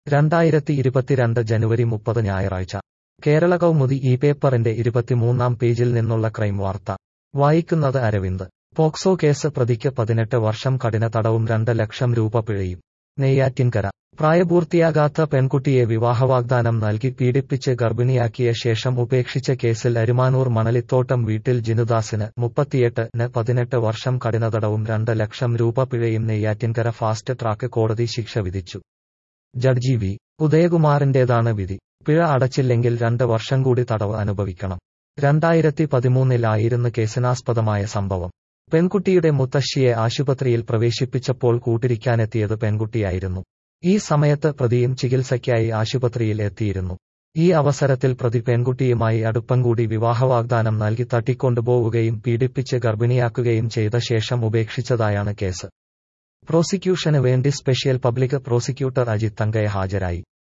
രണ്ടായിരത്തി ഇരുപത്തിരണ്ട് ജനുവരി മുപ്പത് ഞായറാഴ്ച കേരള കൗമുദി ഈ പേപ്പറിന്റെ ഇരുപത്തിമൂന്നാം പേജിൽ നിന്നുള്ള ക്രൈം വാർത്ത വായിക്കുന്നത് അരവിന്ദ് പോക്സോ കേസ് പ്രതിക്ക് പതിനെട്ട് വർഷം കഠിന തടവും രണ്ട് ലക്ഷം രൂപ പിഴയും നെയ്യാറ്റിൻകര പ്രായപൂർത്തിയാകാത്ത പെൺകുട്ടിയെ വിവാഹവാഗ്ദാനം നൽകി പീഡിപ്പിച്ച് ഗർഭിണിയാക്കിയ ശേഷം ഉപേക്ഷിച്ച കേസിൽ അരുമാനൂർ മണലിത്തോട്ടം വീട്ടിൽ ജിനുദാസിന് മുപ്പത്തിയെട്ടിന് പതിനെട്ട് വർഷം കഠിന തടവും രണ്ട് ലക്ഷം രൂപ പിഴയും നെയ്യാറ്റിൻകര ഫാസ്റ്റ് ട്രാക്ക് കോടതി ശിക്ഷ വിധിച്ചു ജഡ്ജി വി ഉദയകുമാറിന്റേതാണ് വിധി പിഴ അടച്ചില്ലെങ്കിൽ രണ്ട് വർഷം കൂടി തടവ് അനുഭവിക്കണം രണ്ടായിരത്തി പതിമൂന്നിലായിരുന്നു കേസിനാസ്പദമായ സംഭവം പെൺകുട്ടിയുടെ മുത്തശ്ശിയെ ആശുപത്രിയിൽ പ്രവേശിപ്പിച്ചപ്പോൾ കൂട്ടിരിക്കാനെത്തിയത് പെൺകുട്ടിയായിരുന്നു ഈ സമയത്ത് പ്രതിയും ചികിത്സയ്ക്കായി ആശുപത്രിയിൽ എത്തിയിരുന്നു ഈ അവസരത്തിൽ പ്രതി പെൺകുട്ടിയുമായി അടുപ്പം കൂടി വിവാഹവാഗ്ദാനം നൽകി തട്ടിക്കൊണ്ടുപോവുകയും പീഡിപ്പിച്ച് ഗർഭിണിയാക്കുകയും ചെയ്ത ശേഷം ഉപേക്ഷിച്ചതായാണ് കേസ് പ്രോസിക്യൂഷന് വേണ്ടി special public prosecutor Ajith Thankaya ഹാജരായി